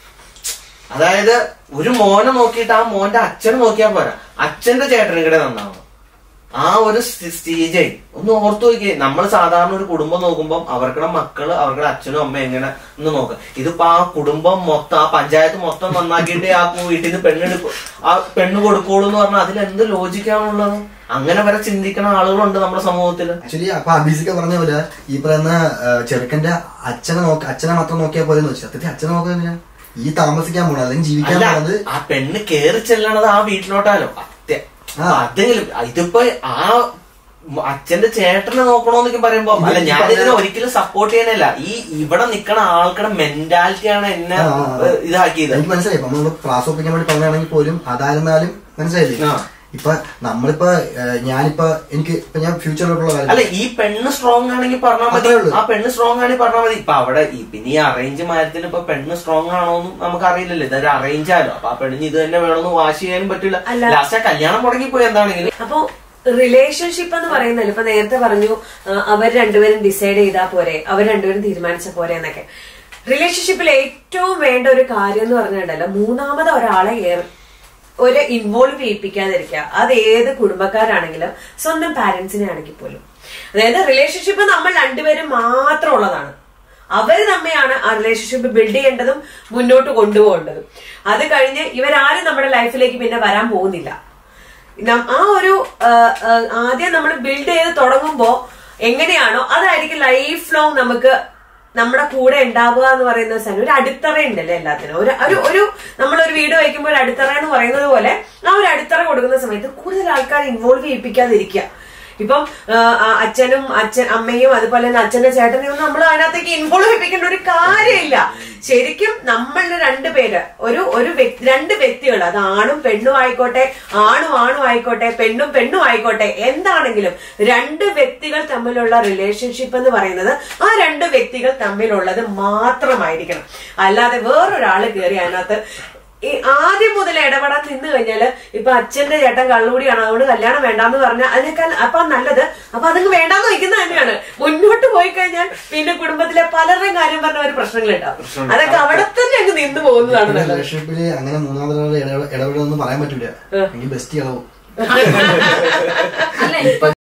അതായത് ഒരു മോനെ നോക്കിയിട്ട് ആ മോന്റെ അച്ഛനെ നോക്കിയാൽ പോരാ അച്ഛന്റെ ചേട്ടനും കൂടെ നന്നാവണം ആ ഒരു സ്റ്റേജ് ഒന്ന് ഓർത്തു നോക്കിയേ നമ്മൾ സാധാരണ ഒരു കുടുംബം നോക്കുമ്പോൾ അവർക്കുടെ മക്കള് അവരുടെ അച്ഛനും അമ്മയും എങ്ങനെ ഒന്ന് നോക്കുക ഇതിപ്പോ ആ കുടുംബം മൊത്തം ആ പഞ്ചായത്ത് മൊത്തം നന്നാക്കിയിട്ട് ആ വീട്ടിൽ നിന്ന് പെണ്ണെടുക്കും ആ പെണ്ണ് കൊടുക്കോളൂ എന്ന് പറഞ്ഞാൽ അതിൽ എന്ത് ലോജിക്കാണുള്ളത് അങ്ങനെ വരെ ചിന്തിക്കുന്ന ആളുകളുണ്ട് നമ്മുടെ സമൂഹത്തിൽ ആക്ച്വലി അപ്പൊ അഭിജിക്ക പറഞ്ഞ പോലെ ഈ പറയുന്ന ആ, ചെറുക്കന്റെ അച്ഛനെ നോക്കി അച്ഛനെ മാത്രം നോക്കിയാൽ പോലെ എന്ന് വെച്ചാൽ സത്യത്തിൽ അച്ഛനെ നോക്കുന്നില്ല ഈ താമസിക്കാൻ പോണത് അല്ലെങ്കിൽ ജീവിക്കാൻ അല്ല പോണത് ആ പെണ്ണ് കേറി ചെല്ലണത് ആ വീട്ടിലോട്ടാലോ അത്യ- ആ. അതെങ്കിലും ഇതിപ്പോ ആ അച്ഛന്റെ ചേട്ടനെ നോക്കണോന്നൊക്കെ പറയുമ്പോ ഇത് അല്ല ഈ ഞാൻ പറഞ്ഞ- ഇതിനെ ഒരിക്കലും സപ്പോർട്ട് ചെയ്യാനല്ല ഈ ഇവിടെ നിക്കണ ആൾക്കുടെ മെന്റാലിറ്റിയാണ് എന്നെ ആ, ആ, ആ. ഏഹ്, ഇതാക്കിയത് എനിക്ക് മനസ്സിലായി ഇപ്പൊ നമ്മള് ക്ലാസ് ഒപ്പിക്കാൻ വേണ്ടി പറഞ്ഞാണെങ്കിൽ പോലും അതായിരുന്നാലും മനസ്സിലായില്ലേ ആ. ഇപ്പൊ നമ്മളിപ്പോ ഏ, ഞാനിപ്പോ എനിക്ക് ഇപ്പൊ ഞാൻ ഫ്യൂച്ചറിലോട്ടുള്ള കാര്യം അല്ല ഈ പെണ്ണ് സ്ട്രോങ് ആണെങ്കിൽ പറഞ്ഞാൽ മതി അത്രേ ഉള്ളൂ. ആ പെണ്ണ് സ്ട്രോങ് ആണെങ്കിൽ പറഞ്ഞാൽ മതി ഇപ്പൊ അവിടെ ഈ പിന്നെ ഈ അറേഞ്ച് മരത്തിൽ ഇപ്പൊ പെണ്ണ് സ്ട്രോങ് ആണോന്നും നമുക്ക് അറിയില്ലല്ലോ ഇതൊരു അറേഞ്ച് ആലോ അപ്പൊ ആ പെണ്ണിന് ഇത് തന്നെ വേണമെന്ന് വാശി ചെയ്യാനും പറ്റില്ല അല്ല. ലാസ്റ്റ് ആ കല്യാണം മുടങ്ങിപ്പോയി എന്താണെങ്കിലും അപ്പൊ റിലേഷൻഷിപ്പ് എന്ന് പറയുന്നല്ലോ ഇപ്പൊ നേരത്തെ പറഞ്ഞു ആ, അവർ രണ്ടുപേരും ഡിസൈഡ് ചെയ്താൽ പോരെ അവർ രണ്ടുപേരും തീരുമാനിച്ച പോരെ എന്നൊക്കെ റിലേഷൻഷിപ്പിൽ ഏറ്റവും വേണ്ട ഒരു കാര്യം എന്ന് പറഞ്ഞിട്ടുണ്ടല്ലോ മൂന്നാമത് ഒരാളെ ഏർ- ഒരു ഇൻവോൾവ് ചെയ്യിപ്പിക്കാതിരിക്കുക അത് ഏത് കുടുംബക്കാരാണെങ്കിലും സ്വന്തം പാരന്റ്സിനെ ആണെങ്കിൽ പോലും അതായത് റിലേഷൻഷിപ്പ് നമ്മൾ രണ്ടുപേരും മാത്രം ഉള്ളതാണ് അവര് തമ്മിലാണ് ആ റിലേഷൻഷിപ്പ് ബിൽഡ് ചെയ്യേണ്ടതും മുന്നോട്ട് കൊണ്ടുപോകേണ്ടതും അത് കഴിഞ്ഞ് ഇവരാരും നമ്മുടെ ലൈഫിലേക്ക് പിന്നെ വരാൻ പോകുന്നില്ല നം- ആ ഒരു ആ, ആ, ആദ്യം നമ്മൾ ബിൽഡ് ചെയ്ത് തുടങ്ങുമ്പോ എങ്ങനെയാണോ അതായിരിക്കും ലൈഫ് ലോങ് നമുക്ക് നമ്മുടെ കൂടെ ഉണ്ടാവുക എന്ന് പറയുന്ന സാധനം ഒരു അടിത്തറ ഉണ്ടല്ലോ എല്ലാത്തിനും ഒരു ഒരു ഒരു നമ്മളൊരു വീട് വയ്ക്കുമ്പോൾ ഒരു അടിത്തറ എന്ന് പറയുന്നത് പോലെ ആ ഒരു അടിത്തറ കൊടുക്കുന്ന സമയത്ത് കൂടുതൽ ആൾക്കാർ ഇൻവോൾവ് ചെയ്യിപ്പിക്കാതിരിക്കുക ഇപ്പം ആ, ആ, അച്ഛനും അച്ഛൻ അമ്മയും അതുപോലെ തന്നെ അച്ഛന്റെ ചേട്ടനെയും ഒന്നും നമ്മൾ അതിനകത്തേക്ക് ഇൻവോൾവ് ചെയ്യിപ്പിക്കേണ്ട ഒരു കാര്യമില്ല ശരിക്കും നമ്മളുടെ രണ്ട് പേര് ഒരു ഒരു വ്യക്തി രണ്ട് വ്യക്തികൾ അത് ആണും പെണ്ണും ആയിക്കോട്ടെ ആണും ആണും ആയിക്കോട്ടെ പെണ്ണും പെണ്ണും ആയിക്കോട്ടെ എന്താണെങ്കിലും രണ്ട് വ്യക്തികൾ തമ്മിലുള്ള റിലേഷൻഷിപ്പ് എന്ന് പറയുന്നത് ആ രണ്ട് വ്യക്തികൾ തമ്മിലുള്ളത് മാത്രമായിരിക്കണം അല്ലാതെ വേറൊരാള് കയറി അതിനകത്ത് ഈ ആദ്യം മുതൽ ഇടപെടാൻ നിന്ന് കഴിഞ്ഞാല് ഇപ്പൊ അച്ഛന്റെ ചേട്ടൻ കള്ളുകൂടിയാണ് അതുകൊണ്ട് കല്യാണം വേണ്ടാന്ന് പറഞ്ഞാൽ അതിനേക്കാൾ അപ്പൊ നല്ലത് അപ്പൊ അതങ്ങ് വേണ്ടാന്ന് വയ്ക്കുന്നത് തന്നെയാണ് മുന്നോട്ട് പോയി കഴിഞ്ഞാൽ പിന്നെ കുടുംബത്തിലെ പലരുടെയും കാര്യം പറഞ്ഞ ഒരു പ്രശ്നങ്ങളുണ്ടാവും അതൊക്കെ അവിടെ തന്നെ അങ്ങ് നിന്ന് പോകുന്നതാണ് നല്ലത് റിലേഷൻഷിപ്പില് അങ്ങനെ മൂന്നാമതൊരാൾ ഇടപെടുമെന്ന് പറയാൻ പറ്റൂല എനിക്ക് ബെസ്റ്റ് ഇളവും അല്ല ഇപ്പൊ